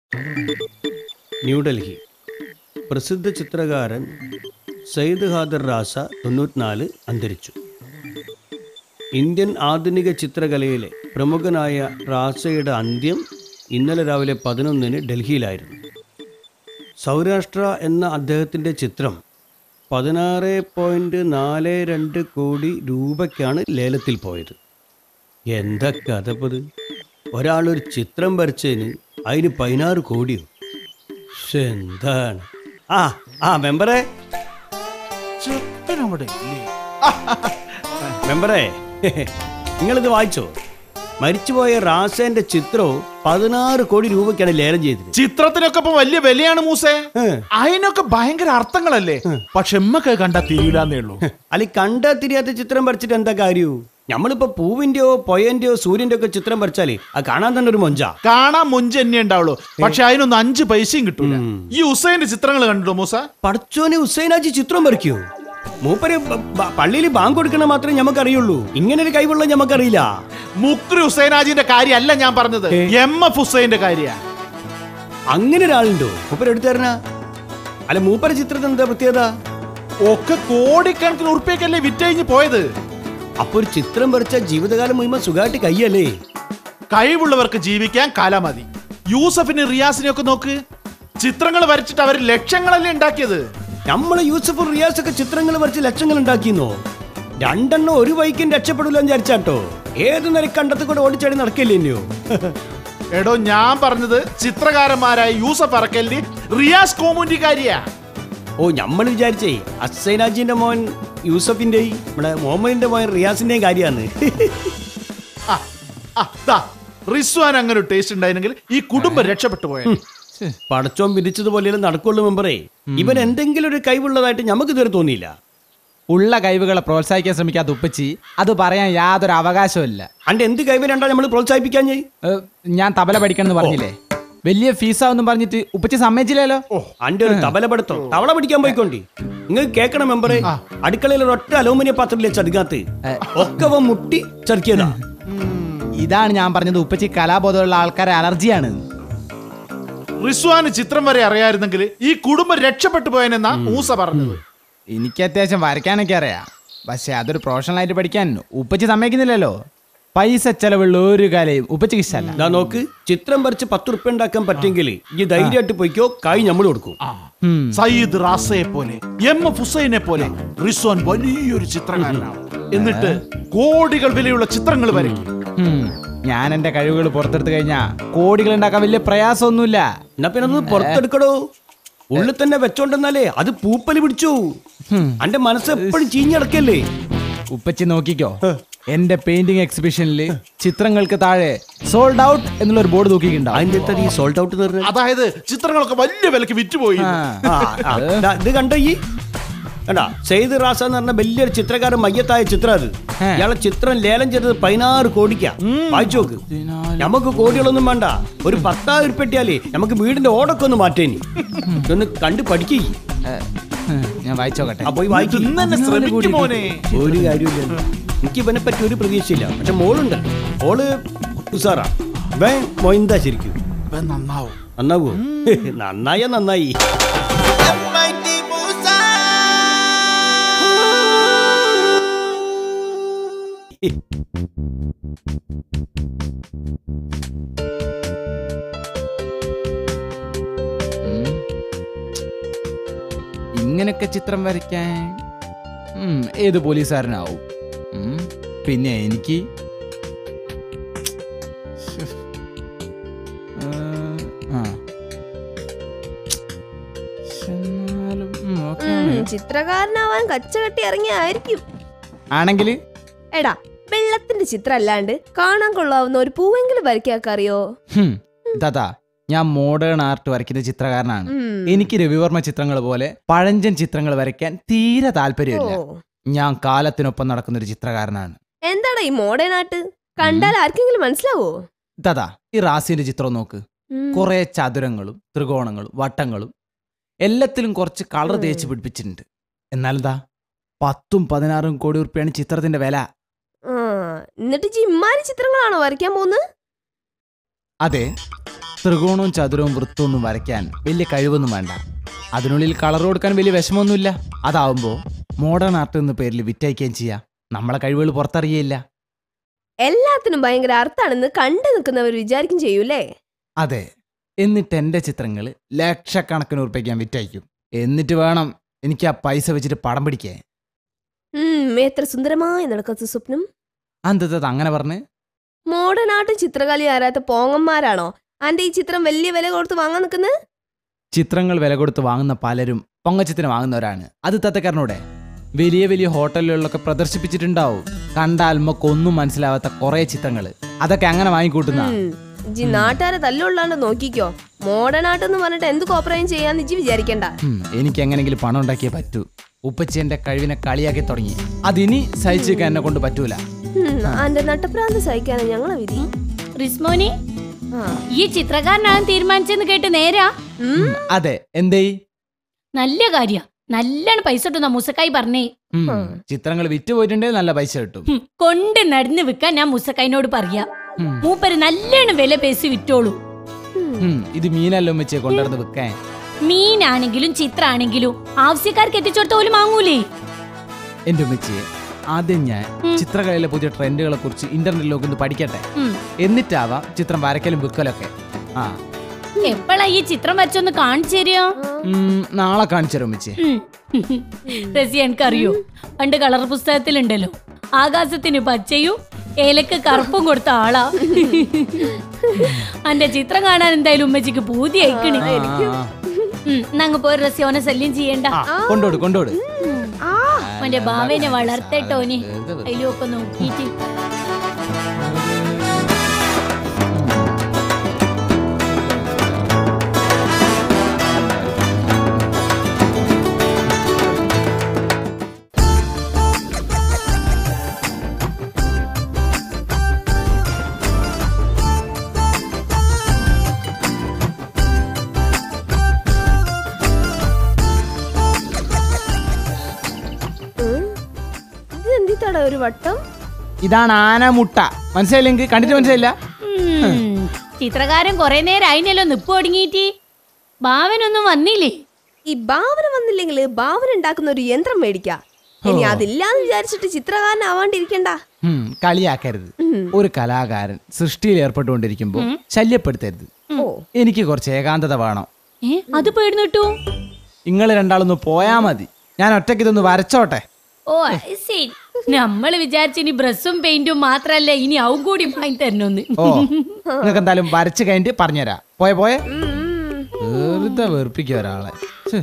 ന്യൂഡൽഹി പ്രസിദ്ധ ചിത്രകാരൻ സയ്യിദ് ഹാദർ റാസ തൊണ്ണൂറ്റിനാല് അന്തരിച്ചു ഇന്ത്യൻ ആധുനിക ചിത്രകലയിലെ പ്രമുഖനായ റാസയുടെ അന്ത്യം ഇന്നലെ രാവിലെ പതിനൊന്നിന് ഡൽഹിയിലായിരുന്നു സൗരാഷ്ട്ര എന്ന അദ്ദേഹത്തിൻ്റെ ചിത്രം പതിനാറ് പോയിൻറ്റ് നാല് രണ്ട് കോടി രൂപയ്ക്കാണ് ലേലത്തിൽ പോയത് എന്താ കഥപ്പത് ഒരാളൊരു ചിത്രം വരച്ചതിന് അതിന് പതിനാറ് കോടിയോ ശ്ശെ, എന്താണ് ആ ആ മെമ്പറേ ചെക്കനവിടെ ഇല്ലേ മെമ്പറേ നിങ്ങളിത് വായിച്ചോ മരിച്ചുപോയ റാസേന്റെ ചിത്രവും പതിനാറ് കോടി രൂപയ്ക്കാണ് ലേലം ചെയ്തത് ചിത്രത്തിനൊക്കെ ഇപ്പൊ വലിയ വിലയാണ് മൂസേ ഏ. അതിനൊക്കെ ഭയങ്കര അർത്ഥങ്ങളല്ലേ പക്ഷെ എമ്മക്ക് കണ്ടാ തിരിയില്ലാന്നേ ഉള്ളൂ അല്ല കണ്ടാ തിരിയാത്ത ചിത്രം വരച്ചിട്ട് എന്താ കാര്യവും നമ്മളിപ്പോ പൂവിന്റെയോ പൊയന്റെയോ സൂര്യന്റെ ഒക്കെ ചിത്രം വരച്ചാലേ അത് കാണാൻ തന്നെ ഒരു മൊഞ്ച കാണാൻ മുഞ്ച് തന്നെ ഉണ്ടാവുള്ളൂ പക്ഷെ അതിനൊന്നും അഞ്ച് പൈസയും കിട്ടൂല ഈ ഹുസൈന്റെ ചിത്രങ്ങൾ കണ്ടിട്ടോ മൂസ പടച്ചോനെ ഹുസൈനാജി ചിത്രം വരയ്ക്കോ മൂപ്പര് പള്ളിയിൽ ബാങ്ക് കൊടുക്കണ മാത്രമേ നമുക്കറിയുള്ളൂ ഇങ്ങനെ ഒരു കൈവുള്ള നമുക്കറിയില്ല മുക്രി ഹുസൈനാജിന്റെ കാര്യമല്ല ഞാൻ പറഞ്ഞത് എം എഫ് ഹുസൈന്റെ കാര്യ അങ്ങനെ ഒരാളുണ്ടോ മൂപ്പര് എടുത്തരണ അല്ല മൂപ്പര ചിത്രത്തിന് എന്താ പ്രത്യേകത ഒക്കെ കോടിക്കണക്കിന് ഉറുപ്പ്യക്കല്ലേ വിറ്റഴിഞ്ഞ് പോയത് അപ്പൊ ഒരു ചിത്രം വരച്ച ജീവിതകാലം മുഴുവൻ സുഖമായിട്ട് കയ്യല്ലേ കഴിവുള്ളവർക്ക് ജീവിക്കാൻ കല മതി യൂസഫിന് റിയാസിനെ ഒക്കെ നോക്ക് ചിത്രങ്ങൾ വരച്ചിട്ട് അവർ ലക്ഷങ്ങളല്ലേ ഉണ്ടാക്കിയത് നമ്മളെ യൂസഫ് റിയാസ് ഒക്കെ ചിത്രങ്ങൾ വരച്ച് ലക്ഷങ്ങൾ ഉണ്ടാക്കിയെന്നോ രണ്ടെണ്ണം ഒരു വൈക്കും രക്ഷപ്പെടില്ല വിചാരിച്ചാട്ടോ ഏത് നിലക്കണ്ടത്തിൽ കൂടെ ഓടിച്ചാടി നടക്കില്ലേ ഇനിയോ എടോ ഞാൻ പറഞ്ഞത് ചിത്രകാരന്മാരായ യൂസഫ് അറക്കലിന്റെ റിയാസ് കോമുന്റിക്കാരിയാ ഓ നമ്മൾ വിചാരിച്ചേ അസൈനാജിന്റെ മോൻ യൂസഫിന്റെയും നമ്മുടെ മുഹമ്മദിന്റെ മോൻ റിയാസിന്റെയും കാര്യമാണ് ആ, ആ, ദാ, റിസ്വാൻ അങ്ങനെ ഒരു ടേസ്റ്റ് ഉണ്ടായിരുന്നെങ്കിൽ ഈ കുടുംബം രക്ഷപ്പെട്ടു പോയത് പടച്ചോൻ വിധിച്ചതുപോലെ നടക്കുള്ളൂ മെമ്പറേ ഇവൻ എന്തെങ്കിലും ഒരു കഴിവുള്ളതായിട്ട് നമുക്ക് ഇതുവരെ തോന്നിയില്ല ഉള്ള കഴിവുകളെ പ്രോത്സാഹിക്കാൻ ശ്രമിക്കാത്ത ഉപ്പച്ചി അത് പറയാൻ യാതൊരു അവകാശമില്ല അന്റെ എന്ത് കഴിവിനാണ്ടാ നമ്മൾ പ്രോത്സാഹിപ്പിക്കാൻ ചെയ് ഏ, ഞാൻ തബല പഠിക്കണം എന്ന് പറഞ്ഞില്ലേ വലിയ ഫീസാവെന്നും പറഞ്ഞിട്ട് ഉപ്പച്ചി സമ്മതിച്ചില്ലല്ലോ അന്റെ ഒരു തബല പഠിത്തം തവള പിടിക്കാൻ പോയിക്കോണ്ടി നിങ്ങൾ കേക്കണം മെമ്പറെ അടുക്കളയിൽ ഒരൊറ്റ അലൂമിനിയം പാത്രത്തിലെ ചടുക്കാത്ത് ഒക്കെ അവൻ മുട്ടി ചറുക്കിയതാ ഇതാണ് ഞാൻ പറഞ്ഞത് ഉപ്പച്ചി കലാബോധമുള്ള ആൾക്കാരെ അലർജിയാണ് റിസ്വാന് ചിത്രം വരെ അറിയായിരുന്നെങ്കിൽ ഈ കുടുംബം രക്ഷപ്പെട്ടു പോയനെന്നാ മൂസ പറഞ്ഞത് എനിക്ക് അത്യാവശ്യം വരയ്ക്കാനൊക്കെ അറിയാം പക്ഷെ അതൊരു പ്രൊഫഷണൽ ആയിട്ട് പഠിക്കാൻ ഉപ്പച്ചി സമ്മതിക്കുന്നില്ലല്ലോ പൈസ ചെലവുള്ള ഒരു കലയും ഉപ്പച്ചിക്ക് ഇഷ്ടമല്ല ദാ നോക്ക് ചിത്രം വരച്ച് പത്ത് ഉറുപ്പ്യ ഉണ്ടാക്കാൻ പറ്റുമെങ്കിൽ ഈ ധൈര്യമായിട്ട് പോയിക്കോ കായ് നമ്മൾ കൊടുക്കും ഉം. സയ്യിദ് റാസയെ പോലെ എം എഫ് ഹുസൈനെ പോലെ റിസ്വാൻ വലിയൊരു ചിത്രകാരനാണ് എന്നിട്ട് കോടികൾ വിലയുള്ള ചിത്രങ്ങൾ വരയ്ക്കും ഉം. ഞാൻ എന്റെ കഴിവുകൾ പുറത്തെടുത്ത് കഴിഞ്ഞാ കോടികൾ ഉണ്ടാക്കാൻ വലിയ പ്രയാസമൊന്നുമില്ല എന്നാ പിന്നെ ഒന്ന് പുറത്തെടുക്കടോ ഉള്ളിൽ തന്നെ വെച്ചോണ്ടെന്നാലേ അത് പൂപ്പല് പിടിച്ചു അന്റെ മനസ്സ് എപ്പോഴും ചീഞ്ഞടക്കല്ലേ ഉപ്പച്ചി നോക്കിക്കോ എന്റെ പെയിന്റിംഗ് എക്സിബിഷനിൽ ചിത്രങ്ങൾക്ക് താഴെ സോൾഡ് ഔട്ട് എന്നുള്ള ഒരു ബോർഡ് തൂക്കിയിട്ടുണ്ടാവും അതിന്റെ ഈ സോൾട്ട് ഔട്ട് എന്ന് അതായത് ചിത്രങ്ങളൊക്കെ വലിയ വിലക്ക് വിറ്റുപോയി ആ. ആ, ആ, ദാ, ഇത് കണ്ടോ ഈ കണ്ടാ സെയ്ദ് റാസ എന്ന് പറഞ്ഞ വലിയൊരു ചിത്രകാരൻ മയ്യത്തായ ചിത്രം അത് ഹേ. ഇയാളെ ചിത്രം ലേലം ചെയ്തത് പതിനാറ് കോടിക്കാ വായിച്ചു നോക്ക് നമുക്ക് കോടികളൊന്നും വേണ്ട ഒരു പത്തായിരം ഉറുപ്പെട്ടിയാലേ നമുക്ക് വീടിന്റെ ഓടൊക്കെ ഒന്ന് മാറ്റേനി ഒന്ന് കണ്ട് പഠിക്കേ ഏ, ഉം, ഞാൻ വായിച്ചോക്കട്ടെ ആ പോയി വായിക്കും ഇന്ന് തന്നെ ശ്രമിക്കും മോനെ ഒരു കാര്യമില്ല എനിക്ക് ഇവനെ പറ്റി ഒരു പ്രതീക്ഷയില്ല പക്ഷെ മോളുണ്ട് മോള് ഉസാറാ വേ മൊയന്താ ശരിക്കും ഇവൻ നന്നാവും നന്നാവോ നന്നായ നന്നായി ഉം. ഇങ്ങനൊക്കെ ചിത്രം വരയ്ക്കാൻ ഉം, ഏത് പോലീസുകാരനാവും ഉം, പിന്നെ എനിക്ക് ശ്ശെ. ഏ, ആ. ശ്ശെ, എന്നാലും, ഉം, ഓക്കേ ആണ്. ഉം, ചിത്രകാരനാവാൻ കച്ചകെട്ടി ഇറങ്ങിയായിരിക്കും ആണെങ്കില് എടാ വെള്ളത്തിന്റെ ചിത്രം അല്ലാണ്ട് കാണാൻ കൊള്ളാവുന്ന ഒരു പൂവെങ്കിലും വരയ്ക്കാക്ക അറിയോ ഹും, ദാദാ ഞാൻ മോഡേൺ ആർട്ട് വരയ്ക്കുന്ന ചിത്രകാരനാണ് ഉം. എനിക്ക് രവിവർമ്മ ചിത്രങ്ങൾ പോലെ പഴഞ്ചൻ ചിത്രങ്ങൾ വരയ്ക്കാൻ തീരെ താല്പര്യമില്ല ഓ. ഞാൻ കാലത്തിനൊപ്പം നടക്കുന്ന ഒരു ചിത്രകാരനാണ് എന്താടാ ഈ മോഡേൺ ആർട്ട് കണ്ടാൽ ആർക്കെങ്കിലും മനസ്സിലാവോ ദാദാ ഈ റാസിന്റെ ചിത്രം നോക്ക് ഉം. കുറെ ചതുരങ്ങളും ത്രികോണങ്ങളും വട്ടങ്ങളും എല്ലാത്തിലും കുറച്ച് കളർ ഉം. തേച്ച് പിടിപ്പിച്ചിട്ടുണ്ട് എന്നാലെന്താ പത്തും പതിനാറും കോടി ഉറുപ്പ്യാണ് ചിത്രത്തിന്റെ വില ആ, എന്നിട്ട് ജിമ്മാരി ചിത്രങ്ങളാണോ വരയ്ക്കാൻ പോകുന്നത് അതെ ത്രികോണവും ചതുരവും വൃത്തമൊന്നും വരയ്ക്കാൻ വലിയ കഴിവൊന്നും വേണ്ട അതിനുള്ളിൽ കളർ കൊടുക്കാൻ വലിയ വിഷമമൊന്നുമില്ല അതാവുമ്പോൾ മോഡേൺ ആർട്ട് എന്ന പേരിൽ വിറ്റയക്കുകയും ചെയ്യാം നമ്മളെ കഴിവുകൾ പുറത്തറിയയില്ല എല്ലാത്തിനും ഭയങ്കര അർത്ഥാണെന്ന് കണ്ടു നിൽക്കുന്നവർ വിചാരിക്കും ചെയ്യൂലേ അതെ എന്നിട്ട് എൻ്റെ ചിത്രങ്ങൾ ലക്ഷക്കണക്കിന് ഉറുപ്പിക്ക് ഞാൻ വിറ്റയക്കും എന്നിട്ട് വേണം എനിക്ക് ആ പൈസ വെച്ചിട്ട് പടം പിടിക്കാൻ ഉം എത്ര സുന്ദരമായി നടക്കത്ത സ്വപ്നം അന്തത് അങ്ങനെ പറഞ്ഞ് മോഡേൺ ആർട്ടും ചിത്രകലയും ആരാത്ത പോങ്ങന്മാരാണോ അന്റെ ഈ ചിത്രം വലിയ വില കൊടുത്ത് വാങ്ങാൻ നിൽക്കുന്നത് ചിത്രങ്ങൾ വില കൊടുത്ത് വാങ്ങുന്ന പലരും പൊങ്ങച്ചത്തിന് വാങ്ങുന്നവരാണ് അത് തത്തക്കാരനൂടെ വലിയ വലിയ ഹോട്ടലുകളിലൊക്കെ പ്രദർശിപ്പിച്ചിട്ടുണ്ടാവും കണ്ടാൽ ഒന്നും മനസ്സിലാവാത്ത കുറെ ചിത്രങ്ങൾ അതൊക്കെ അങ്ങനെ വാങ്ങിക്കൂട്ടുന്ന ജി നാട്ടുകാരെ തല്ലുള്ളാണ്ട് നോക്കിക്കോ മോഡേൺ ആർട്ട് എന്ന് പറഞ്ഞിട്ട് എന്ത് കോപ്പറേയും ചെയ്യാന്ന് ഇജ്ജി വിചാരിക്കണ്ട എനിക്ക് എങ്ങനെങ്കിലും പണം ഉണ്ടാക്കിയേ പറ്റൂ ഉപ്പച്ചി എന്റെ കഴിവിനെ കളിയാക്കി തുടങ്ങി അതിനി സഹിച്ചിരിക്കാൻ എന്നെ കൊണ്ട് പറ്റൂല ഉം, അന്റെ നട്ടപ്രാന്ത് സഹിക്കാനാ ഞങ്ങളെ വിധി റിസ്മോനി ആ. ഈ ചിത്രകാരനാണ് തീരുമാനിച്ചെന്ന് കേട്ട് നേരാ ഉം, അതെ എന്തേ നല്ല കാര്യ നല്ലോണം പൈസ കിട്ടുന്ന മുസക്കായി പറഞ്ഞേ ഉം, ചിത്രങ്ങൾ വിറ്റ് പോയിട്ടുണ്ടെങ്കിൽ നല്ല പൈസ കിട്ടും ഹും, കൊണ്ട് നടന്ന് വിൽക്കാൻ ഞാൻ മുസക്കായിനോട് പറയാ ഉം. മൂപ്പര് നല്ലോണം വില പേശി വിറ്റോളൂ ഉം, ഇത് മീനല്ലോ ഉമ്മച്ചിയെ കൊണ്ടുവന്ന് വിൽക്കാൻ മീനാണെങ്കിലും ചിത്രാണെങ്കിലും ആവശ്യക്കാർക്ക് എത്തിച്ചോടത്ത് പോലും വാങ്ങൂലേ എന്റെ ഉമ്മച്ചിയെ ആദ്യം ഞാൻ ചിത്രകലയിലെ പുതിയ ട്രെൻഡുകളെ കുറിച്ച് ഇന്റർനെറ്റിലൊക്കെ ഒന്ന് പഠിക്കട്ടെ ഉം. എന്നിട്ടാവാം ചിത്രം വരക്കലും വിൽക്കലൊക്കെ ആ എപ്പോഴാ ഈ ചിത്രം വരച്ചൊന്ന് കാണിച്ചു തരുമോ ഉം, നാളെ കാണിച്ചു ഉമ്മച്ചിയെ റസി എനിക്കറിയോ പണ്ട് കളർ പുസ്തകത്തിലുണ്ടല്ലോ ആകാശത്തിന് പച്ചയും ഏലക്ക് കറുപ്പും കൊടുത്ത ആളാ അന്റെ ചിത്രം കാണാൻ എന്തായാലും ഉമ്മച്ചിക്ക് പൂതി അയക്കണേ നങ്ങ പോയി റസിയോനെ ശല്യം ചെയ്യണ്ട കൊണ്ടോട് കൊണ്ടോട് ആ അവന്റെ ഭാവേനെ വളർത്തട്ടോനി അതിലൊക്കെ നോക്കിയിട്ട് ഉം. ഇത് എന്തിത്താടാ ഒരു വട്ടം ഇതാണ് ആനമുട്ട മനസ്സിലായില്ലെങ്കിൽ കണ്ടിട്ട് മനസ്സിലായില്ല ഉം. ചിത്രകാരൻ കൊറേ നേരം അതിനല്ലോ നിപ്പ് ഒടുങ്ങിയിട്ട് ഭാവനൊന്നും വന്നില്ലേ ഈ ഭാവന വന്നില്ലെങ്കിൽ ഭാവന ഉണ്ടാക്കുന്ന ഒരു യന്ത്രം മേടിക്കാം ഇനി അതില്ലാന്ന് വിചാരിച്ചിട്ട് ചിത്രകാരനാവാണ്ടിരിക്കണ്ട ഉം, കളിയാക്കരുത് ഒരു കലാകാരൻ സൃഷ്ടിയിൽ ഏർപ്പെട്ടുകൊണ്ടിരിക്കുമ്പോൾ ശല്യപ്പെടുത്തരുത് ഓ എനിക്ക് കുറച്ച് ഏകാന്തത വേണം ഏ അത് പേടുന്നിട്ടു നിങ്ങൾ രണ്ടാളൊന്ന് പോയാ മതി ഞാൻ ഒറ്റയ്ക്ക് ഇതൊന്ന് വരച്ചോട്ടെ ഓ അത് ശരി നമ്മള് വിചാരിച്ച ഇനി ബ്രഷും പെയിന്റും മാത്രല്ല ഇനി അവൻ കൂടി വാങ്ങി തരണോന്ന് ഓ നിങ്ങൾക്ക് എന്തായാലും വരച്ച് കഴിഞ്ഞിട്ട് പറഞ്ഞുതരാം പോയെ പോയെ ഉം, ഉം. വെറുതെ വെറുപ്പിക്കുക ഒരാളെ ഛെ.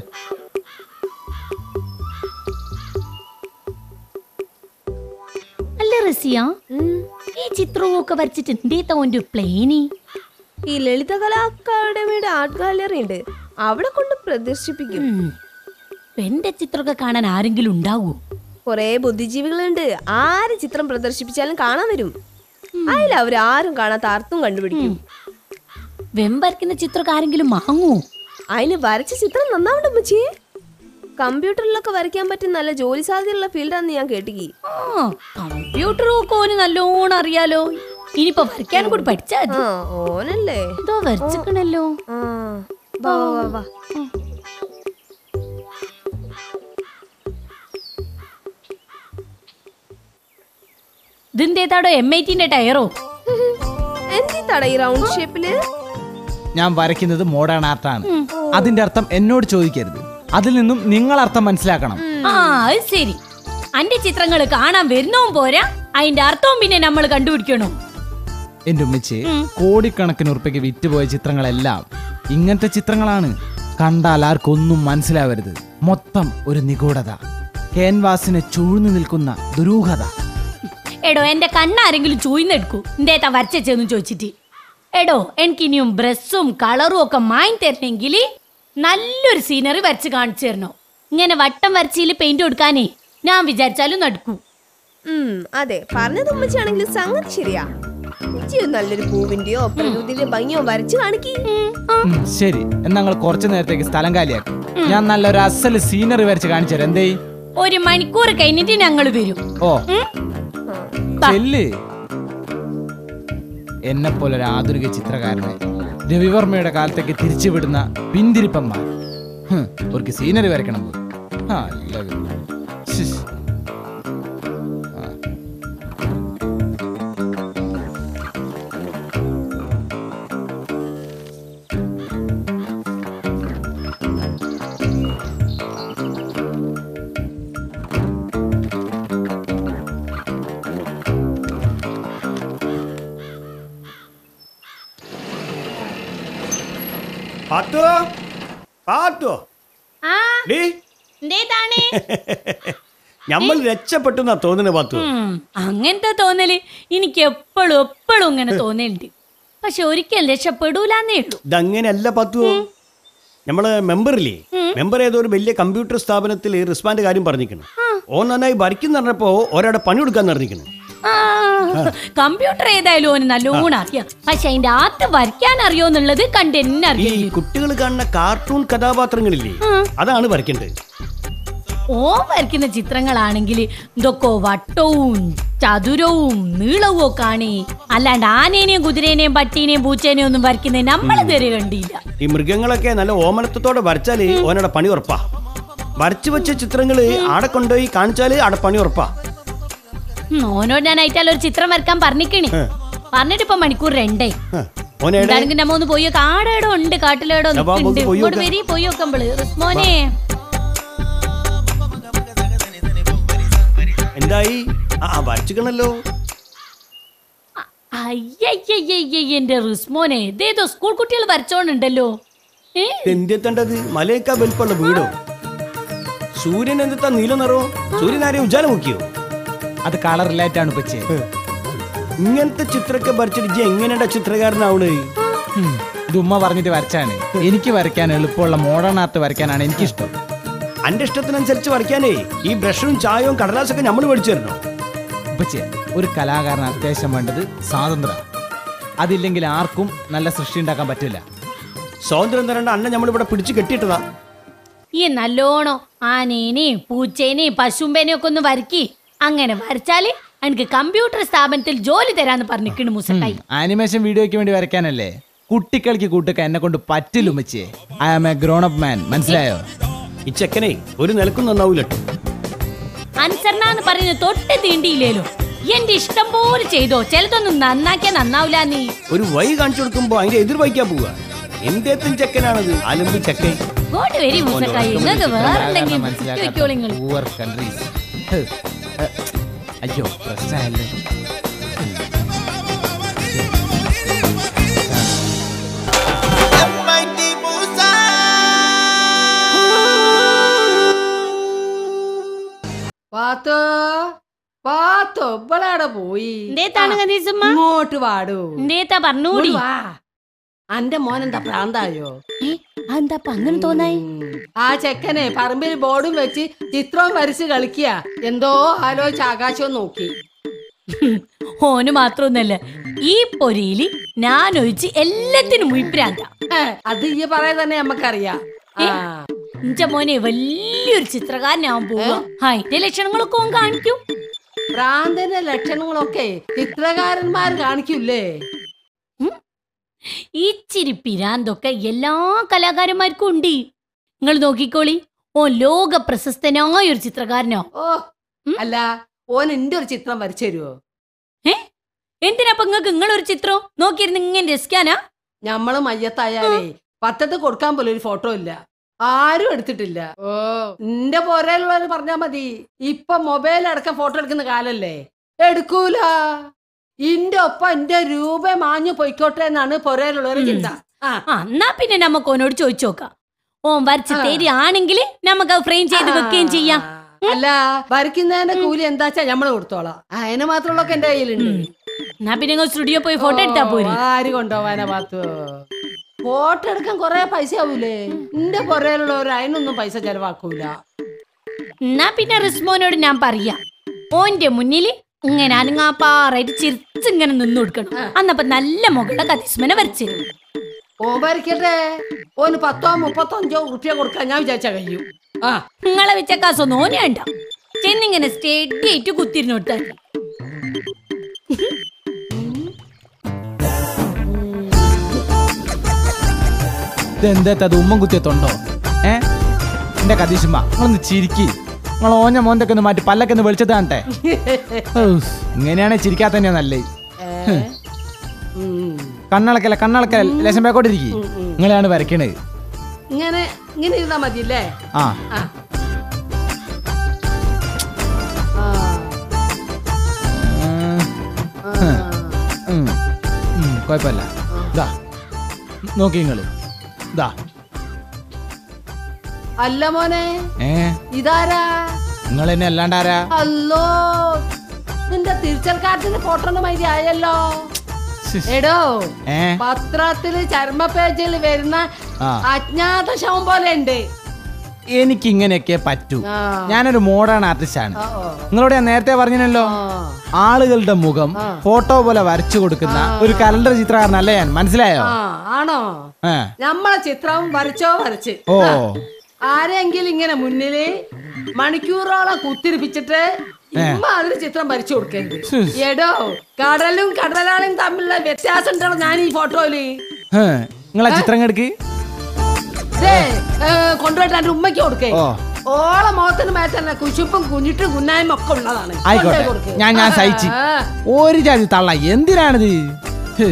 അല്ല റസിയ ഉം. ഈ ചിത്രവും ഒക്കെ വരച്ചിട്ട് എന്തേ തോന്റെ പ്ലേനി ഈ ലളിതകലാ അക്കാദമിയുടെ ആർട്ട് ഗാലറി ഉണ്ട് അവിടെ കൊണ്ട് പ്രദർശിപ്പിക്കും എന്റെ ചിത്രമൊക്കെ കാണാൻ ആരെങ്കിലും ഉണ്ടാവോ കൊറേ ബുദ്ധിജീവികളുണ്ട് ആര് ചിത്രം പ്രദർശിപ്പിച്ചാലും കാണാൻ വരും അതിൽ അവരാരും കാണാത്ത അർത്ഥം കണ്ടുപിടിക്കും വെമ്പരക്കുന്ന ചിത്രമൊക്കെ ആരെങ്കിലും വാങ്ങൂ അതിന് വരച്ച ചിത്രം നന്നാവണ്ട അമ്മച്ചിയെ കമ്പ്യൂട്ടറിലൊക്കെ വരയ്ക്കാൻ പറ്റിയ നല്ല ജോലി സാധ്യതയുള്ള ഫീൽഡാന്ന് ഞാൻ കേട്ടിക്കി ആ കമ്പ്യൂട്ടറും ഒക്കെ ഓന് നല്ലോണം അറിയാലോ ഇനിയിപ്പൊ വരയ്ക്കാനും കൂടി പഠിച്ചാ മതി. ആ ഓനല്ലേ എന്തോ വരച്ചിക്കണല്ലോ ആ വാ വാ വാ വാ ഇതെന്തേതാടോ എം ഐ ടിന്റെ ടയറോ എന്തിത്താടാ ഈ റൗണ്ട് ഷേപ്പില് ഞാൻ വരയ്ക്കുന്നത് മോഡേൺ ആർട്ടാണ് അതിന്റെ അർത്ഥം എന്നോട് ചോദിക്കരുത് അതിൽ നിന്നും നിങ്ങൾ അർത്ഥം മനസ്സിലാക്കണം ആ അത് ശരി അന്റെ ചിത്രങ്ങൾ കാണാൻ വരുന്നവും പോരാ അതിന്റെ അർത്ഥവും പിന്നെ നമ്മൾ കണ്ടുപിടിക്കണോ എന്റെ ഉമ്മച്ചി കോടിക്കണക്കിന് ഉറുപ്പയ്ക്ക് വിറ്റുപോയ ചിത്രങ്ങളെല്ലാം ഇങ്ങനത്തെ ചിത്രങ്ങളാണ് കണ്ടാൽ ആർക്കൊന്നും മനസ്സിലാവരുത് മൊത്തം ഒരു നിഗൂഢത ക്യാൻവാസിനെ ചൂഴ്ന്നു നിൽക്കുന്ന ദുരൂഹത എടോ എന്റെ കണ്ണാരെങ്കിലും ചൂയിന്നെടുക്കൂ എന്തേത്താ വരച്ചെന്ന് ചോദിച്ചിട്ട് എടോ എനിക്കിനിയും ബ്രഷും കളറും ഒക്കെ മാങ്ങി തരണമെങ്കിൽ നല്ലൊരു സീനറി വരച്ച് കാണിച്ചു തരണോ ഇങ്ങനെ വട്ടം വരച്ചിൽ പെയിന്റ് കൊടുക്കാനേ ഞാൻ വിചാരിച്ചാലും നടക്കൂ ഉം അതെ പറഞ്ഞത് ഉമ്മച്ചാണെങ്കിൽ സംഗതി ശരിയാ ഉച്ചയോ നല്ലൊരു പൂവിന്റെയോ പ്രകൃതിയുടെ ഭംഗിയോ വരച്ചു കാണിക്കി ഉം, ശരി എന്നാ നിങ്ങൾ കുറച്ചു നേരത്തേക്ക് സ്ഥലം കാലിയാക്കും ഞാൻ നല്ലൊരു അസല് സീനറി വരച്ച് കാണിച്ചു തരാം എന്തേ ഒരു മണിക്കൂർ കഴിഞ്ഞിട്ട് ഞങ്ങൾ വരും ഓ ഉം? ചെല്ല് എന്നെ പോലെ ഒരു ആധുനിക ചിത്രകാരനെ രവിവർമ്മയുടെ കാലത്തേക്ക് തിരിച്ചുവിടുന്ന പിന്തിരിപ്പന്മാർ ഹും, അവർക്ക് സീനറി വരയ്ക്കണം പോലും. ആ, അല്ല പിന്നെ. ശ്ശിഷ്. ആ. പാത്തോ പാത്തോ ആ ഡീ എന്തേതാണ് നമ്മൾ രക്ഷപ്പെട്ടു എന്നാ തോന്നുന്നത് പാത്തു ഉം, അങ്ങനത്തെ തോന്നല് എനിക്ക് എപ്പോഴും എപ്പോഴും ഇങ്ങനെ തോന്നലുണ്ട് പക്ഷെ ഒരിക്കലും രക്ഷപ്പെടൂലെന്നേ ഉള്ളൂ ഇതങ്ങനെയല്ല പാത്തു നമ്മള് മെമ്പറില്ലേ മെമ്പർ ഏതോ ഒരു വലിയ കമ്പ്യൂട്ടർ സ്ഥാപനത്തിൽ റിസ്മാന്റെ കാര്യം പറഞ്ഞിരിക്കണം ഓ നന്നായി വരയ്ക്കുന്ന പറഞ്ഞപ്പോ ഒരാടെ പണി കൊടുക്കാന്ന് പറഞ്ഞിരിക്കണം ആ, കമ്പ്യൂട്ടർ ഏതായാലും ഓന് നല്ലോണം അറിയാം പക്ഷെ അതിന്റെ ആത്ത് വരയ്ക്കാൻ അറിയോന്നുള്ളത് കണ്ട് എന്നെ ഈ അറിയാം കുട്ടികൾ കാണുന്ന കാർട്ടൂൺ കഥാപാത്രങ്ങളില്ലേ അതാണ് വരയ്ക്കേണ്ടത് ഓ വരയ്ക്കുന്ന ചിത്രങ്ങളാണെങ്കിൽ ഇതൊക്കെ വട്ടവും ചതുരവും നീളവും ഒക്കെ ആണ് അല്ലാണ്ട് ആനേനെയും കുതിരേനെയും പട്ടീനെയും പൂച്ചേനെയും ഒന്നും വരയ്ക്കുന്നത് നമ്മൾ ഇതുവരെ കണ്ടില്ല ഈ മൃഗങ്ങളൊക്കെ നല്ല ഓമനത്തോടെ വരച്ചാല് ഓനടെ പണി ഉറപ്പാ വരച്ചു വെച്ച ചിത്രങ്ങള് ആടെ കൊണ്ടുപോയി കാണിച്ചാല് ആടെ പണി ഉറപ്പാ ഉം, ഓനോട് ഞാൻ ആയിട്ടാൽ ഒരു ചിത്രം വരക്കാൻ പറഞ്ഞിക്കണേ പറഞ്ഞിട്ട് ഇപ്പൊ മണിക്കൂർ രണ്ടേ ഹ, ഓനെടെ എന്താണെങ്കിൽ നമ്മ ഒന്ന് പോയി കാടേടോ ഉണ്ട് കാട്ടിലേടോ ഞാൻ വാ, നിൽക്കുന്നുണ്ട് നമുക്ക് പോയി ഇങ്ങോട്ട് നോക്കാം. വരി പോയി നോക്കുമ്പോള് റിസ്മോനെ എന്തായി ആ വരച്ചിക്കണല്ലോ അയ്യയ്യയ്യയ്യ എന്റെ റിസ്മോനെ ഇതേതോ സ്കൂൾ കുട്ടികൾ വരച്ചോണ്ടുണ്ടല്ലോ ഏ എന്തെത്തേണ്ടത് മലയേക്കാ വലിപ്പമുള്ള വീടോ സൂര്യൻ എന്തെത്താ നീല നിറോ സൂര്യൻ ആരെയും ഉജാല മുക്കിയോ അത് കളർ റിലേറ്റ് ആണ് പച്ചേ ഇങ്ങനത്തെ ചിത്രമൊക്കെ വരച്ചിട്ട് ഇജ്ജ് എങ്ങനെയാ ചിത്രകാരനാവണ് ഇത് ഉമ്മ പറഞ്ഞിട്ട് വരച്ചാണ് എനിക്ക് വരയ്ക്കാൻ എളുപ്പമുള്ള മോഡേൺ ആർട്ട് വരയ്ക്കാനാണ് എനിക്കിഷ്ടം അന്റെ ഇഷ്ടത്തിനനുസരിച്ച് വരയ്ക്കാനേ ഈ ബ്രഷും ചായവും കടലാസൊക്കെ നമ്മൾ മേടിച്ചു തരണോ ഉപ്പച്ചേ ഒരു കലാകാരന് അത്യാവശ്യം വേണ്ടത് സ്വാതന്ത്ര്യം അതില്ലെങ്കിൽ ആർക്കും നല്ല സൃഷ്ടി ഉണ്ടാക്കാൻ പറ്റില്ല സ്വാതന്ത്ര്യം തരേണ്ട അന്നെ നമ്മളിവിടെ പിടിച്ചു കെട്ടിയിട്ടതാ ഈ നല്ലോണം ആനേനെയും പൂച്ചേനെയും പശുമ്പേനെയും ഒക്കെ ഒന്ന് വരക്കി അങ്ങനെ വരച്ചാല് എനിക്ക് കമ്പ്യൂട്ടർ സ്ഥാപനത്തിൽ ജോലി തരാന്ന് പറഞ്ഞിക്കണ് മുസക്കായി ആനിമേഷൻ വീഡിയോയ്ക്ക് വേണ്ടി വരയ്ക്കാനല്ലേ കുട്ടികൾക്ക് കൂട്ടൊക്കെ എന്നെ കൊണ്ട് പറ്റില്ല ഉമ്മച്ചേ I am a grown up man മനസ്സിലായോ ഈ ചെക്കനെ ഒരു നിലക്കും നന്നാവൂലട്ടോ അനുസരണ പറയുന്നത് തൊട്ട് തീണ്ടിയില്ലേലോ എന്റെ ഇഷ്ടം പോലെ ചെയ്തോ ചിലതൊന്നും നന്നാക്കിയാ നന്നാവൂല നീ ഒരു വഴി കാണിച്ചു കൊടുക്കുമ്പോ അതിന്റെ എതിർ വഹിക്കാൻ പോവുക എന്തേത്തും ചെക്കനാണത് അലമ്പ് ചെക്കൻ ഇങ്ങോട്ട് വരി മുസക്കായി നിങ്ങൾക്ക് വേറെന്തെങ്കിലും മനസ്സിലാക്കാത്ത വെക്കോളൂ നിങ്ങൾ poor countries. ഹ്. ഹ്. അയ്യോ പ്രശ്നമല്ലേ പാത്തോ പാത്തോ ഇവളാടെ പോയി എന്തേത്താണ് ആ, കദീസമ്മ ഇങ്ങോട്ട് വാടൂ എന്തേത്താ പറഞ്ഞൂടി ഇങ്ങോട്ട് വാ അന്റെ മോൻ എന്താ പ്രാന്തായോ ഏ, അതെന്താ അപ്പൊ അങ്ങനെ തോന്നായി ഉം. ആ ചെക്കനെ പറമ്പിൽ ബോർഡും വെച്ച് ചിത്രവും വരച്ച് കളിക്കുക എന്തോ ആലോചിച്ച് ആകാശവും നോക്കി ഓന് മാത്രമൊന്നല്ല ഈ പൊരിയില് ഞാൻ ഒഴിച്ച് എല്ലാത്തിനും മുയിപ്രാന്ത ഏ, അത് ഈ പറയാൻ തന്നെ നമ്മക്കറിയാം ആ ഇഞ്ച മോനെ വലിയൊരു ചിത്രകാരനാവാൻ പോവാ അതിന്റെ ലക്ഷണങ്ങളൊക്കെ ഓൻ കാണിക്കും ഭ്രാന്തന്റെ ലക്ഷണങ്ങളൊക്കെ ചിത്രകാരന്മാർ കാണിക്കൂലേ ഇച്ചിരി പിരാന്തൊക്കെ എല്ലാ കലാകാരന്മാർക്കും ഉണ്ട് നിങ്ങൾ നോക്കിക്കോളി ഓ ലോക പ്രശസ്തനായ ഒരു ചിത്രകാരനോ ഓ അല്ല ഓൻ എന്റെ ഒരു ചിത്രം വരച്ചു തരുവോ ഏ എന്തിനാ നിങ്ങൾക്ക് നിങ്ങളൊരു ചിത്രം നോക്കിയിരുന്ന് ഇങ്ങനെ രസിക്കാനാ ഞമ്മള് മയ്യത്തായാലേ പത്തത്ത് കൊടുക്കാൻ പോലും ഒരു ഫോട്ടോ ഇല്ല ആരും എടുത്തിട്ടില്ല ഓ നിന്റെ പോരയിലുള്ളവർ പറഞ്ഞാ മതി ഇപ്പൊ മൊബൈൽ അടക്കം ഫോട്ടോ എടുക്കുന്ന കാലല്ലേ എടുക്കൂല ഇന്റെ ഒപ്പം എന്റെ രൂപ മാഞ്ഞു പൊയ്ക്കോട്ടെ എന്നാണ് പൊരയിലുള്ളവരുടെ ചിന്ത ആ ആ എന്നാ പിന്നെ നമുക്ക് ഓനോട് ചോദിച്ചു നോക്കാം ഓൻ വരച്ച് ആ. തരികയാണെങ്കിൽ നമുക്ക് അത് ഫ്രെയിം ചെയ്ത് വെക്കുകയും ചെയ്യാം അല്ല വരയ്ക്കുന്നതിന്റെ കൂലി എന്താച്ചാ ഞമ്മള് കൊടുത്തോളാം അതിന് മാത്രമുള്ളൊക്കെ എന്റെ കയ്യിലുണ്ട് എന്നാ പിന്നെ നിങ്ങൾ സ്റ്റുഡിയോ പോയി ഫോട്ടോ എടുത്താ പോരെ ഓ, ആര് കൊണ്ടുപോവാനാ പാത്തു ഫോട്ടോ എടുക്കാൻ കൊറേ പൈസ ആവൂലേ എന്റെ പൊരയിലുള്ളവർ അതിനൊന്നും പൈസ ചെലവാക്കൂല എന്നാ പിന്നെ റിസ്മോനോട് ഞാൻ പറയാം ഓന്റെ മുന്നിൽ ഇങ്ങനെ അനങ്ങാപ്പാറായിട്ട് ചിരിച്ചിങ്ങനെ നിന്ന് കൊടുക്കണം അന്നപ്പോ നല്ല മുകള കതിസ്മനെ വരച്ചു ഓൻ വരയ്ക്കട്ടെ ഓന് പത്തോ മുപ്പത്തോ അഞ്ചോ ഉറുപ്പ്യ കൊടുക്കാൻ ഞാൻ വിചാരിച്ച കഴിയും ആ നിങ്ങളെ വെച്ച കാശൊന്നും ഓനെ വേണ്ട ചെന്നിങ്ങനെ സ്റ്റേഡി ആയിട്ട് കുത്തിരുന്ന് കൊടുത്താൽ മതി. ഇതെന്താ അത് ഉമ്മൻ കുത്തിയത്തുണ്ടോ ഏ എന്റെ കതീശുമ്മ നിങ്ങളൊന്ന് ചിരിക്കി നിങ്ങൾ ഓഞ്ഞ മോന്തൊക്കെ ഒന്ന് മാറ്റി പല്ലൊക്കെ ഒന്ന് വെളിച്ചത് കാണട്ടെ ഔസ്, ഇങ്ങനെയാണെ ചിരിക്കാത്ത തന്നെയാ നല്ലേ ഏ? ഉം. കണ്ണളക്കല കണ്ണളക്കല ലേശം പേക്കോട്ടിരിക്കി നിങ്ങളെയാണ് വരയ്ക്കണത് ഇങ്ങനെ ഇങ്ങനെ ഇരുന്നാ മതിയല്ലേ ആ ആ. ആ. ഉം, ആ. ഉം, ഉം, കുഴപ്പമില്ല ഇതാ നോക്കി നിങ്ങള് ഇതാ അല്ല മോനെ ഏ ഇതാരാ നിങ്ങൾ എന്നെ അല്ലാണ്ടാരാ അല്ലോ നിന്റെ തിരിച്ചൽ കാർഡിന്റെ ഫോട്ടോ മാതിരി ആയല്ലോ ശ്ശ്. എടോ ഏ പത്രത്തില് ചർമ്മ പേജിൽ വരുന്ന ആ. അജ്ഞാത ശവം പോലെ ഉണ്ട് എനിക്ക് ഇങ്ങനെയൊക്കെ പറ്റൂ ആ. ഞാനൊരു മോഡേൺ ആർട്ടിസ്റ്റ് ആണ് ആ, ഓ. നിങ്ങളോട് ഞാൻ നേരത്തെ പറഞ്ഞല്ലോ ആ. ആളുകളുടെ മുഖം ഫോട്ടോ പോലെ വരച്ചു കൊടുക്കുന്ന ഒരു കലണ്ടർ ചിത്രകാരനല്ല ഞാൻ മനസ്സിലായോ ആ ആണോ ഏ നമ്മളെ ചിത്രം വരച്ചോ വരച്ച് ഓ ആ. ആരെങ്കിലും ഇങ്ങനെ മുന്നില് മണിക്കൂറോളം കുത്തിരിപ്പിച്ചിട്ട് ഇമ്മാതിരി ചിത്രം വരച്ചു കൊടുക്കരുത് എടോ കടലും കടലാളും തമ്മിലുള്ള വ്യത്യാസം ഉണ്ടോ ഞാൻ ഈ ഫോട്ടോയില് ഹേ, നിങ്ങളെ ചിത്രം എടുക്ക് ദേ, ഏ, കൊണ്ടുപോയിട്ട് എന്റെ ഉമ്മയ്ക്ക് കൊടുക്കേ ഓ. ഓളെ മുഖത്തിന് മേത്തന്നെ കുശുപ്പും കുഞ്ഞിട്ടും കുന്നായ്മ ഒക്കെ ഉള്ളതാണ് ആയിക്കോട്ടെ കൊണ്ടുപോയി കൊടുക്ക്. ഞാൻ ഞാൻ സഹിച്ച് ആ, ഒരു ജാതി തള്ള എന്തിനാണിത് ഹേ.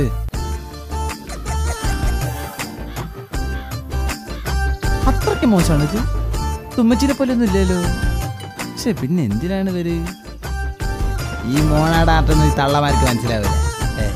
അത്രയ്ക്ക് മോശമാണിത് തുമ്മച്ചിനെ പോലെ ഒന്നും ഇല്ലല്ലോ പക്ഷെ പിന്നെ എന്തിനാണ് ഇവര് ഈ മോണാടാട്ടൊന്നും ഈ തള്ളമാർക്ക് മനസ്സിലാവില്ല ഏ.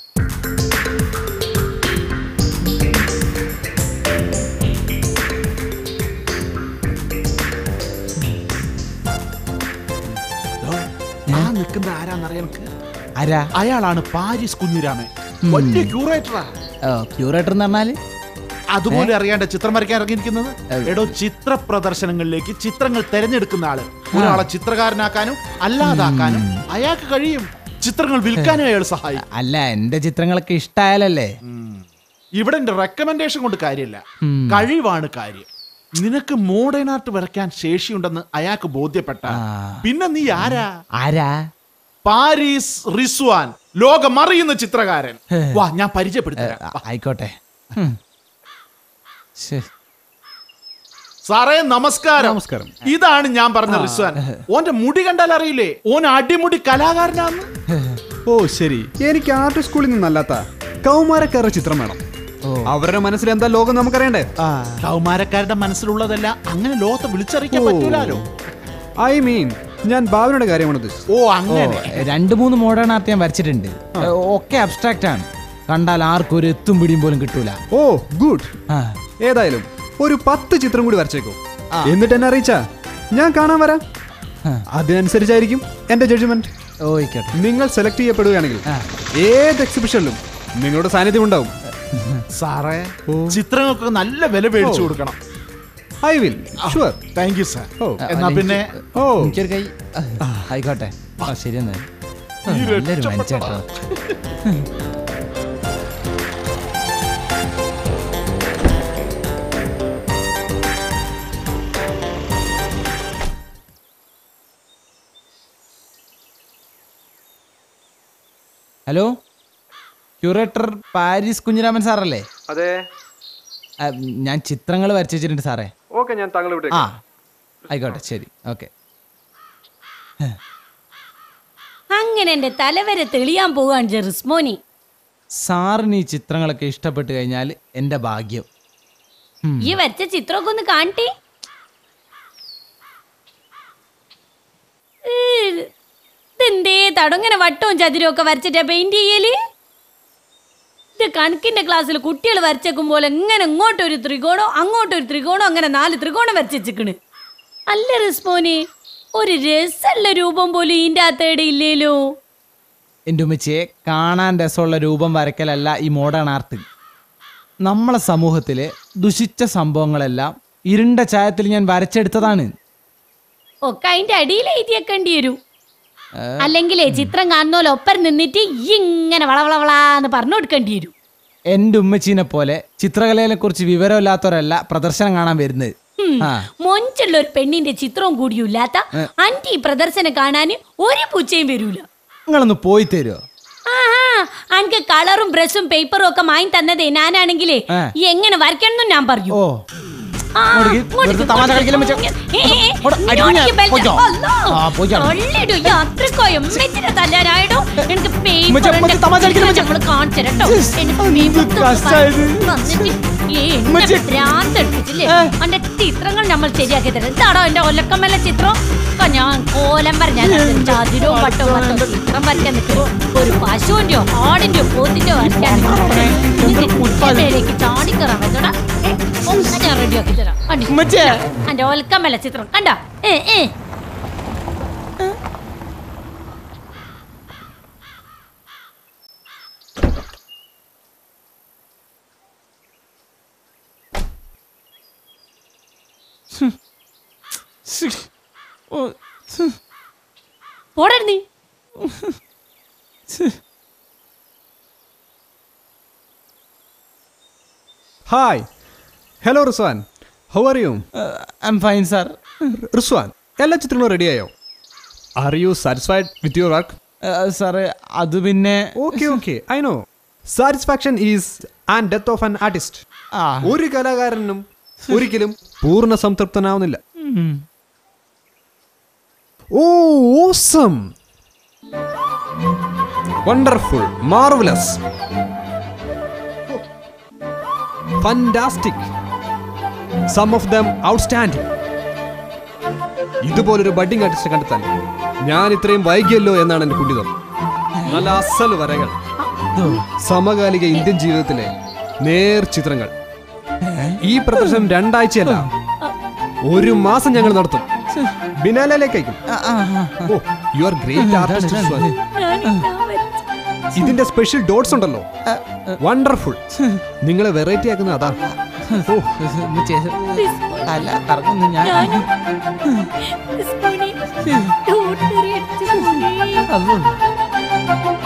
ആ നിൽക്കുന്ന ആരാന്നറിയാൻ എനിക്ക് ആരാ അയാളാണ് പാരീസ് കുഞ്ഞിരാമൻ വലിയ ക്യൂറേറ്ററാ ഓ ക്യൂറേറ്റർ എന്ന് പറഞ്ഞാല് അതുപോലെ അറിയാണ്ട് ചിത്രം വരയ്ക്കാൻ ഇറങ്ങിയിരിക്കുന്നത് എടോ ചിത്ര പ്രദർശനങ്ങളിലേക്ക് ചിത്രങ്ങൾ തെരഞ്ഞെടുക്കുന്ന ആള് ഒരാളെ ചിത്രകാരനാക്കാനും അല്ലാതാക്കാനും അയാൾക്ക് കഴിയും ചിത്രങ്ങൾ വിൽക്കാനും അയാൾ സഹായിക്കും അല്ല എന്റെ ചിത്രങ്ങളൊക്കെ ഇഷ്ടായാലല്ലേ ഇവിടെ എന്റെ റെക്കമെൻഡേഷൻ കൊണ്ട് കാര്യമില്ല കഴിവാണ് കാര്യം നിനക്ക് മോഡേൺ ആർട്ട് വരയ്ക്കാൻ ശേഷിയുണ്ടെന്ന് അയാൾക്ക് ബോധ്യപ്പെട്ട പിന്നെ നീ ആരാ ആരാ പാരീസ് റിസ്വാൻ ലോകം അറിയുന്ന ചിത്രകാരൻ വാ ഞാൻ പരിചയപ്പെടുത്തരാം ആ, ആയിക്കോട്ടെ ഉം. ശ്ശേ. സാറേ നമസ്കാരം നമസ്കാരം. ഇതാണ് ഞാൻ പറഞ്ഞ റിസ്വാൻ ഓന്റെ മുടി കണ്ടാൽ അറിയില്ലേ ഓൻ അടിമുടി കലാകാരനാന്ന് ഓ ശരി എനിക്ക് ആർട്ട് സ്കൂളിൽ നിന്നല്ലാത്ത കൗമാരക്കാരുടെ ചിത്രം വേണം അവരുടെ മനസ്സിൽ എന്താ ലോകം നമുക്കറിയണ്ടേ കൗമാരക്കാരുടെ മനസ്സിലുള്ളതല്ല അങ്ങനെ ലോകത്തെ വിളിച്ചറിയിക്കാൻ ഓ. പറ്റൂലോ ഐ മീൻ ഞാൻ ഭാവനയുടെ കാര്യമാണ് ഉദ്ദേശിച്ചത് ഓ ഓ അങ്ങനെ രണ്ട് മൂന്ന് മോഡേൺ ആർട്ട് ഞാൻ വരച്ചിട്ടുണ്ട് ഒക്കെ അബ്സ്ട്രാക്റ്റ് ആണ് കണ്ടാൽ ആർക്കും ഒരു എത്തും പിടിയും പോലും കിട്ടൂല ഓ ഗുഡ് ആ. ഏതായാലും ഒരു പത്ത് ചിത്രം കൂടി വരച്ചേക്കോ എന്നിട്ട് എന്നെ അറിയിച്ചാ ഞാൻ കാണാൻ വരാം അതിനനുസരിച്ചായിരിക്കും എന്റെ ജഡ്ജ്മെന്റ് ഓ ആയിക്കോട്ടെ നിങ്ങൾ സെലക്ട് ചെയ്യപ്പെടുകയാണെങ്കിൽ ആ. ഏത് എക്സിബിഷനിലും നിങ്ങളുടെ സാന്നിധ്യം ഉണ്ടാവും സാറേ ചിത്രങ്ങൾക്ക് നല്ല വില മേടിച്ചു കൊടുക്കണം I will sure thank you sir ഓ എന്നാ പിന്നെ ഓ എനിക്കൊരു കൈ ആ, ആയിക്കോട്ടെ ആ ശരി എന്നാ ആ, നല്ലൊരു മനുഷ്യട്ടോ ഹലോ ക്യൂറേറ്റർ പാരീസ് കുഞ്ഞിരാമൻ സാറല്ലേ അതെ ആ, ഞാൻ ചിത്രങ്ങൾ വരച്ചു വെച്ചിട്ടുണ്ട് സാറേ ഓക്കെ ഞാൻ താങ്കൾ ഇവിടെ ആ ആയിക്കോട്ടെ ശരി ഓക്കെ അങ്ങനെ എന്റെ തലവരെ തെളിയാൻ പോവാണ് ജെറിസ്മോനി സാറിന് ഈ ചിത്രങ്ങളൊക്കെ ഇഷ്ടപ്പെട്ട് കഴിഞ്ഞാൽ എൻ്റെ ഭാഗ്യം ഈ വരച്ച ചിത്രമൊക്കെ ഒന്ന് കാണിട്ടി ഇതെന്തേ തടങ്ങനെ വട്ടവും ചതുരവും ഒക്കെ വരച്ചിട്ടാ പെയിന്റ് ചെയ്യല് ഇത് കണക്കിന്റെ ക്ലാസ്സിൽ കുട്ടികൾ വരച്ചേക്കും പോലെ എങ്ങനെ ഇങ്ങോട്ടൊരു ത്രികോണം അങ്ങോട്ടൊരു ത്രികോണം അങ്ങനെ നാല് ത്രികോണം വരച്ചിക്കണ് അല്ല റിസ്മോനെ ഒരു രസമുള്ള രൂപം പോലും ഇതിൻ്റെ അകത്തേടെ ഇല്ലേലോ എൻ്റെ ഉമ്മച്ചിയെ കാണാൻ രസമുള്ള രൂപം വരയ്ക്കലല്ല ഈ മോഡേൺ ആർട്ട് നമ്മളെ സമൂഹത്തിലെ ദുഷിച്ച സംഭവങ്ങളെല്ലാം ഇരുണ്ട ചായത്തിൽ ഞാൻ വരച്ചെടുത്തതാണ് ഒക്കെ അതിന്റെ അടിയിൽ എഴുതിയേക്കേണ്ടി വരും അല്ലെങ്കിലേ ചിത്രം കാണുന്നോലെ ഒപ്പം നിന്നിട്ട് ഈ ഇങ്ങനെ വളവളവളാന്ന് പറഞ്ഞു കൊടുക്കേണ്ടി വരും എൻ്റെ ഉമ്മച്ചീനെ പോലെ ചിത്രകലയെ കുറിച്ച് വിവരമില്ലാത്തവരല്ല പ്രദർശനം കാണാൻ വരുന്നത് ആ മൊഞ്ചുള്ള ഒരു പെണ്ണിന്റെ ചിത്രവും കൂടിയും ഇല്ലാത്ത അന്റി ഈ പ്രദർശനം കാണാൻ ഒരു പൂച്ചയും വരൂല നിങ്ങളൊന്ന് പോയി തരുമോ ആഹാ അനക്ക് കളറും ബ്രഷും പേപ്പറും ഒക്കെ വാങ്ങി തന്നതേ ഞാനാണെങ്കിലേ ആ. എങ്ങനെ വരയ്ക്കണം ഞാൻ പറഞ്ഞു ഓ ആ, ഇങ്ങോട്ടേക്ക്, ഇങ്ങോട്ടേക്ക്, വെറുതെ തമാശ കളിക്കല്ലേ മച്ചാ? ഏ, ഏ, ഏ, ഇവിടെ അടിക്ക് ഞാൻ. ഇങ്ങോട്ടേക്ക് ബെൽറ്റ്. പോയിക്കോ. അല്ലാ. ആ, പോയിക്കോ. തൊള്ളിടും. ഈ അത്രക്കോയും മെച്ചിനെ തല്ലാനായിടോ. എനിക്ക് paper മച്ചാ, ഉണ്ട്. മച്ചാ, തമാശ കളിക്കല്ലേ മച്ചാ? നമ്മള് കാണിച്ചു തരാം ട്ടോ. ഇസ്, എനിക്ക് എന്ത് paper കഷ്ടായത്. വന്നിട്ട് ഈ എന്നെ മച്ചാ. ഭ്രാന്തെടുപ്പിച്ചില്ലേ? ഏ. അവന്റെ ചിത്രങ്ങൾ നമ്മൾ ശരിയാക്കി തരാം ഇതാടോ എന്റെ ഒലക്കമ്മല ചിത്രം ഒക്കെ ഞാൻ കോലം പറഞ്ഞാൽ ചതിരവും പട്ടോ പട്ടോ ചിത്രം വരയ്ക്കാൻ നിൽക്കുമ്പോ ഒരു പശുവിന്റെയോ ആടിന്റെയോ പോത്തിന്റെയോ വരയ്ക്കാൻ നിൽക്കുമ്പോഴേക്ക് ചാടിക്കറാൻ പറ്റോടാ ഒന്ന് ഞാൻ റെഡിയാക്കി തരാം അടി. ഉമ്മച്ചേ. എന്റെ ഒലക്കമ്മല ചിത്രം കണ്ട ഏ ഏ ഓ, പോടരുത് നീ hi hello Rizwan how are you I am fine sir Rizwan എല്ലാ ചിത്രങ്ങളും റെഡിയായോ are you satisfied with your work സാറേ അത് പിന്നെ okay okay I know satisfaction is and death of an artist ആ ഒരു കലാകാരനും ഒരിക്കലും പൂർണ്ണ സംതൃപ്തനാവുന്നില്ല ഉം. Oh awesome wonderful marvellous fantastic some of them outstanding ഇതുപോലൊരു ബഡ്ഡിംഗ് ആർട്ടിസ്റ്റ് കണ്ടെത്താൻ ഞാൻ ഇത്രയും വൈകിയല്ലോ എന്നാണ് എന്റെ കുണ്ടിതം നല്ല അസൽ വരകൾ സമകാലിക ഇന്ത്യൻ ജീവിതത്തിലെ നേർ ചിത്രങ്ങൾ ഈ പ്രദർശനം രണ്ടാഴ്ചയല്ല ഒരു മാസം ഞങ്ങൾ നടത്തും ബിനാലയിലേക്ക് അയക്കും ആ, ആ, ആ. Oh you are great artist ഞാനിതാ വരച്ച ഇതിന്റെ സ്പെഷ്യൽ ഡോട്ട്സ് ഉണ്ടല്ലോ വണ്ടർഫുൾ നിങ്ങളെ വെറൈറ്റി ആക്കുന്ന അതാ ഓ ഉമ്മച്ചേ, അല്ല കറങ്ങുന്നു ഞാൻ ഞാനും സ്പൂണി, ടൂട്ടറി അടിച്ച് പോണേ. അല്ലോ